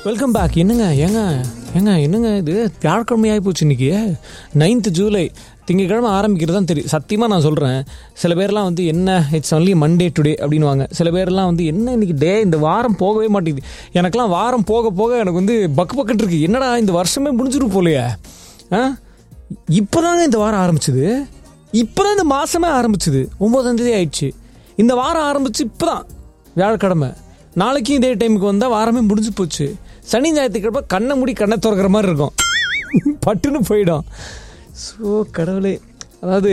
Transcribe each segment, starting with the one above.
Welcome back என்னங்க ஏங்க ஏங்க என்னங்க இது வியாழக்கிழமை ஆகிப்போச்சு இன்னைக்கு நைன்த் ஜூலை திங்கக்கிழமை ஆரம்பிக்கிறது தான் தெரியும் சத்தியமாக நான் சொல்கிறேன் சில பேர்லாம் வந்து என்ன இட்ஸ் ஒன்லி மண்டே டுடே அப்படின்வாங்க சில பேர்லாம் வந்து என்ன இன்னைக்கு டே இந்த வாரம் போகவே மாட்டேங்குது எனக்கெல்லாம் வாரம் போக போக எனக்கு வந்து பக்கு பக்கத்து இருக்கு என்னடா இந்த வருஷமே முடிஞ்சிரும் போலையே ஆ இப்போதாங்க இந்த வாரம் ஆரம்பிச்சது இப்போதான் இந்த மாதமே ஆரம்பிச்சது ஒம்பதாம் தேதி ஆயிடுச்சு இந்த வாரம் ஆரம்பிச்சு இப்போ தான் வியாழக்கிழமை நாளைக்கும் இதே டைமுக்கு வந்தால் வாரமே முடிஞ்சு போச்சு சனி ஞாயிற்றுக்கிழமை கண்ணை மூடி கண்ணை திறக்கிற மாதிரி இருக்கும் பட்டுன்னு போயிடும் ஸோ கடவுளே அதாவது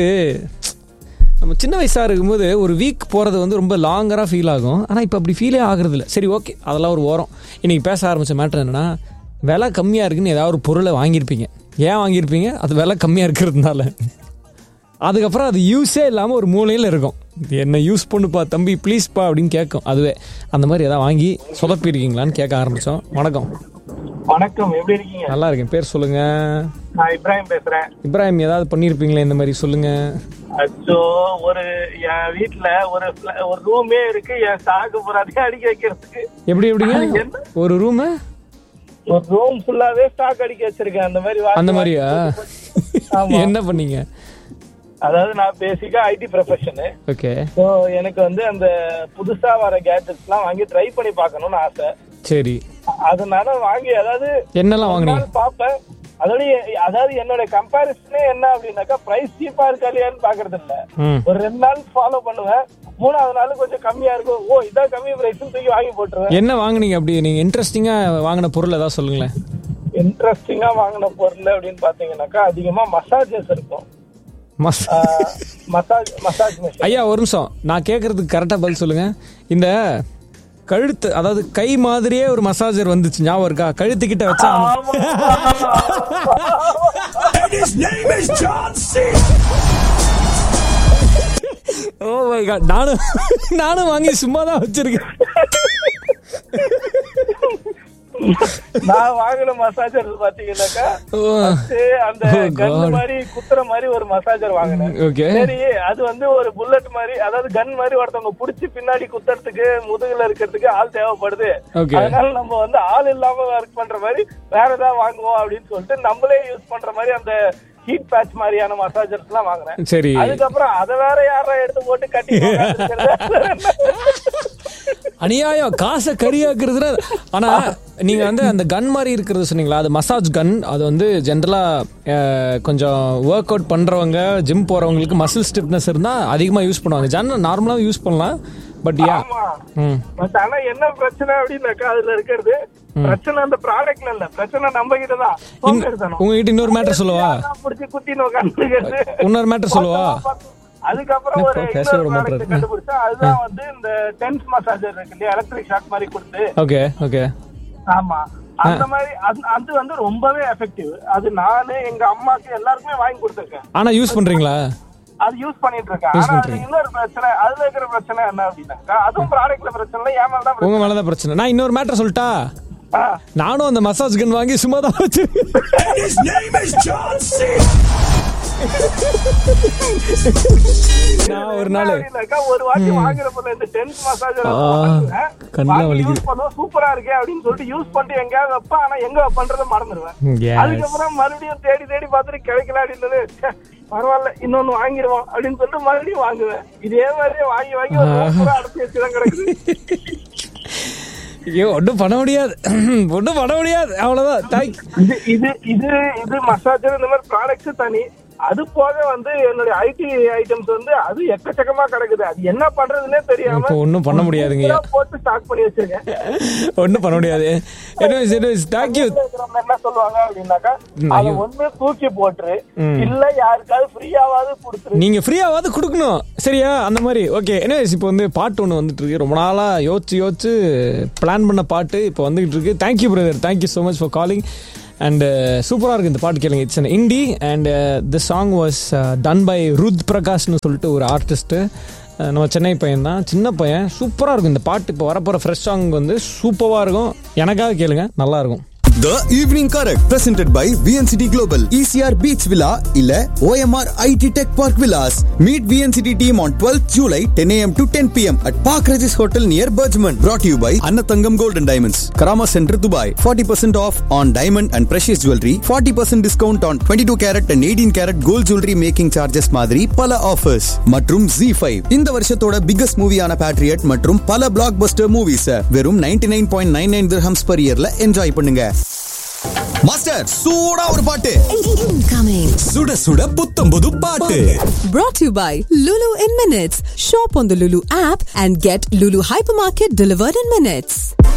நம்ம சின்ன வயசாக இருக்கும்போது ஒரு வீக் போகிறது வந்து ரொம்ப லாங்கராக ஃபீல் ஆகும் ஆனால் இப்போ அப்படி ஃபீலே ஆகுறது இல்லை சரி ஓகே அதெல்லாம் ஒரு ஓரம் இன்றைக்கி பேச ஆரம்பித்த மேட்ரு என்னென்னா விலை கம்மியாக இருக்குன்னு ஏதாவது ஒரு பொருளை வாங்கியிருப்பீங்க ஏன் வாங்கியிருப்பீங்க அது விலை கம்மியாக இருக்கிறதுனால அதுக்கப்புறம் அது யூஸே இல்லாமல் ஒரு மூலையில் இருக்கும் இது என்ன யூஸ் பண்ணுப்பா தம்பி ப்ளீஸ்ப்பா அப்படின்னு கேட்கும் அதுவே அந்த மாதிரி எதாவது வாங்கி சொதப்பிருக்கீங்களான்னு கேட்க ஆரம்பித்தோம் வணக்கம் வணக்கம் எப்படி இருக்கீங்க நல்லா இருக்கேன் பேர் சொல்லுங்கள் நான் இப்ராஹிம் பேசுறேன் இப்ராஹிம் ஏதாவது பண்ணியிருப்பீங்களே இந்த மாதிரி சொல்லுங்கள் அச்சோ ஒரு என் வீட்ல ஒரு fla- ஒரு ரூமே இருக்கு என் சாகு பூராத்தையும் அடிக்க வைக்கிறதுக்கு எப்படி எப்படிங்க ஒரு ரூமு ஒரு ரூம் ஃபுல்லாவே ஸ்டாக் அடிக்க வச்சிருக்கேன் அந்த மாதிரி வாங்கி அந்த மாதிரியா ஆமா. என்ன பண்ணீங்க அதாவது நான் பேசிக்கா ஐடி ப்ரொஃபஷனு ஓகே ஸோ எனக்கு வந்து அந்த புதுசா வர கேட்ஜெட்ஸ் எல்லாம் வாங்கி ட்ரை பண்ணி பார்க்கணும்னு ஆசை சரி அதனால வாங்கி அதாவது என்னெல்லாம் ஒரு வாங்குனீங்க நாள் பார்ப்பேன் அதோட எ- அதாவது என்னோட கம்பாரிசனே என்ன அப்படின்னாக்கா பிரைஸ் சீப்பா இருக்கா இல்லையான்னு பாக்குறது இல்ல ம் ஒரு ரெண்டு நாள் ஃபாலோ பண்ணுவேன் மூணாவது நாள் கொஞ்சம் கம்மியா இருக்கும் ஓ இதான் கம்மி பிரைஸ் தூக்கி வாங்கி போட்டுருவேன் என்ன வாங்குனீங்க அப்படி நீங்கள் இன்ட்ரெஸ்டிங்காக வாங்கின பொருள் ஏதாவது சொல்லுங்களேன் இன்ட்ரெஸ்டிங்கா வாங்கின பொருள் அப்படின்னு பாத்தீங்கன்னாக்கா அதிகமா மசாஜஸ் இருக்கும் மஸ் மசாஜ் மசாஜ் மிஷின் ஐயா ஒரு நிமிஷம் நான் கேட்கறதுக்கு கரெக்டாக பதில் சொல்லுங்க இந்த கழுத்து அதாவது கை மாதிரியே ஒரு மசாஜர் வந்துச்சு ஞாபகம் இருக்கா கழுத்து கிட்ட வச்சா ஓ மை காட் நானும் நானும் வாங்கி சும்மா தான் வச்சிருக்கேன் நான் வாங்கின மசாஜர் பாத்தீங்கன்னாக்கா ஓ first அந்த Oh கன் God. மாதிரி குத்துற மாதிரி ஒரு மசாஜர் வாங்கினேன் ஓகே சரி அது வந்து ஒரு புல்லட் மாதிரி அதாவது கன் மாதிரி ஒருத்தவங்க புடிச்சு பின்னாடி குத்துறதுக்கு முதுகுல இருக்கிறதுக்கு ஆள் தேவைப்படுது ஓகே அதனால நம்ம வந்து ஆள் இல்லாம ஒர்க் பண்ற மாதிரி வேற ஏதாவது வாங்குவோம் அப்படின்னு சொல்லிட்டு நம்மளே யூஸ் பண்ற மாதிரி அந்த ஹீட் பேட்ச் மாதிரியான மசாஜர்ஸ் எல்லாம் வாங்குறேன் சரி அதுக்கப்புறம் அதை வேற யாரா எடுத்து போட்டு கட்டி அநியாயம் காசை கரியாக்குறதுல ஆனா நீங்க வந்து அந்த கன் மாதிரி இருக்கிறது சொன்னீங்களா அது மசாஜ் கன் அது வந்து ஜென்ரலா கொஞ்சம் ஒர்க் அவுட் பண்றவங்க ஜிம் போறவங்களுக்கு மசில் ஸ்டிப்னஸ் இருந்தா அதிகமா யூஸ் பண்ணுவாங்க ஜென்ரல் நார்மலாவும் யூஸ் பண்ணலாம் பட் யா ஆமா ம் பட் ஆனா என்ன பிரச்சனை அப்படின்னாக்கா அதுல இருக்கிறது பிரச்சனை அந்த ப்ராடக்ட்ல இல்ல பிரச்சனை நம்ம கிட்ட தான் உங்ககிட்ட இன்னொரு மேட்டர் சொல்லவா புடிச்சு குத்தின்னு உட்காந்துக்கிறது இன்னொரு மேட்டர் சொல்லவா அதுக்கப்புறம் ஒரு பேச இன்னொரு விட மாட்டாரு. ப்ராடக்ட் கண்டுபிடிச்சா அதுதான் வந்து இந்த டென்ஸ் மசாஜர் இருக்கு இல்லையா எலக்ட்ரிக் ஷாக் மாதிரி கொடுத்து ஓகே ஓகே ஆமா அந்த மாதிரி அது- அது வந்து ரொம்பவே எஃபெக்டிவ் அது நானு எங்க அம்மாக்கு எல்லாருக்குமே வாங்கி கொடுத்துருக்கேன் ஆனா யூஸ் பண்றீங்களா அது யூஸ் பண்ணிட்டு இருக்கேன் Use ஆனா அது பண்றீங்க. இன்னொரு பிரச்சனை அதுல இருக்கிற பிரச்சனை என்ன அப்படின்னாக்கா அதுவும் ப்ராடக்ட்ல பிரச்சனை இல்லை ஏமாதான் பிரச்சனை உங்க மேலதான் பிரச்சனை நான் இன்னொரு மேட்டர் சொல்லட்டா ஆ. நானும் அந்த மசாஜ் கன் வாங்கி சும்மா தான் வச்சு நான் ஒரு நாள் அப்படின்னாக்கா ஒரு வாட்டி வாங்குறப்ப இந்த டென்ஸ் மசாஜர் ஆ, கண்ணெல்லாம் வலிக்குது. யூஸ் பண்ணுவோம் சூப்பரா இருக்கே அப்படின்னு சொல்லிட்டு யூஸ் பண்ணிட்டு எங்கேயாவது வைப்பேன் ஆனா எங்க பண்றதை மறந்துடுவேன் Yes. அதுக்கப்புறம் மறுபடியும் தேடி தேடி பார்த்துட்டு கிடைக்கல அப்படின்னு ச்சே, பரவாயில்ல இன்னொன்னு வாங்கிடுவோம் அப்படின்னு சொல்லிட்டு மறுபடியும் வாங்குவேன் இதே மாதிரியே வாங்கி வாங்கி ஒரு room பூரா அடைச்சி வச்சுதான் கிடக்குது ஐயோ ஒன்றும் பண்ண முடியாது ஒன்றும் பண்ண முடியாது அவ்வளோதான் தேங்க் இது இது இது இது மசாஜர் இந்த மாதிரி ப்ராடக்ட்ஸ் தனி அது போக வந்து என்னுடைய ஐடி ஐட்டம்ஸ் வந்து அது எக்கச்சக்கமா கிடக்குது அது என்ன பண்றதுன்னே தெரியாம இப்போ ஒன்றும் பண்ண முடியாதுங்க பூரா போட்டு ஸ்டாக் பண்ணி வச்சிருக்கேன் ஒன்றும் பண்ண முடியாது எனிவேஸ் எனிவேஸ் தேங்க்யூ இருக்கிறவங்க என்ன சொல்லுவாங்க அப்படின்னாக்கா ம், அதை ஐயோ. ஒண்ணு தூக்கி போட்டுரு ம். இல்ல யாருக்காவது ஃப்ரீயாவது கொடுத்துரு நீங்க ஃப்ரீயாவது கொடுக்கணும் சரியா அந்த மாதிரி ஓகே எனிவேஸ் இப்போ வந்து பாட்டு ஒன்று வந்துட்டு இருக்கு ரொம்ப நாளா யோசிச்சு யோசிச்சு பிளான் பண்ண பாட்டு இப்போ வந்துகிட்டு இருக்கு thank you brother thank you so much for calling and சூப்பராக இருக்கு இந்த பாட்டு கேளுங்க it's an indie and the song was done by Ruth பிரகாஷ்னு சொல்லிட்டு ஒரு ஆர்டிஸ்ட்டு நம்ம சென்னை பையன் தான் சின்ன பையன் சூப்பராக இருக்கும் இந்த பாட்டு இப்போ வரப்போகிற ஃப்ரெஷ் சாங் வந்து சூப்பராக இருக்கும் எனக்காக கேளுங்க நல்லா இருக்கும் The Evening Correct presented by VNCT Global ECR Beach Villa இல்ல OMR IT Tech Park Villas. Meet VNCT team on 12th July 10 a.m. to 10 p.m. at Park Regis Hotel near Bergman. Brought to you by Annatangam Gold and Diamonds, Karama Center, Dubai. 40% off on diamond and precious jewelry. 40% discount on 22 carat and 18 carat gold jewelry making charges மாதிரி பல offers மற்றும் Z5 இந்த வருஷத்தோட biggest மூவியான Patriot மற்றும் பல black Bastar movies வெறும் 99.99 nine point nine nine dirhams per இயர்ல enjoy பண்ணுங்க மாஸ்டர் சூடா ஒரு பாட்டு Incoming. சுட சுட புத்தம் புது பாட்டு Brought to you by Lulu in Minutes. Shop on the Lulu app and get Lulu Hypermarket delivered in minutes.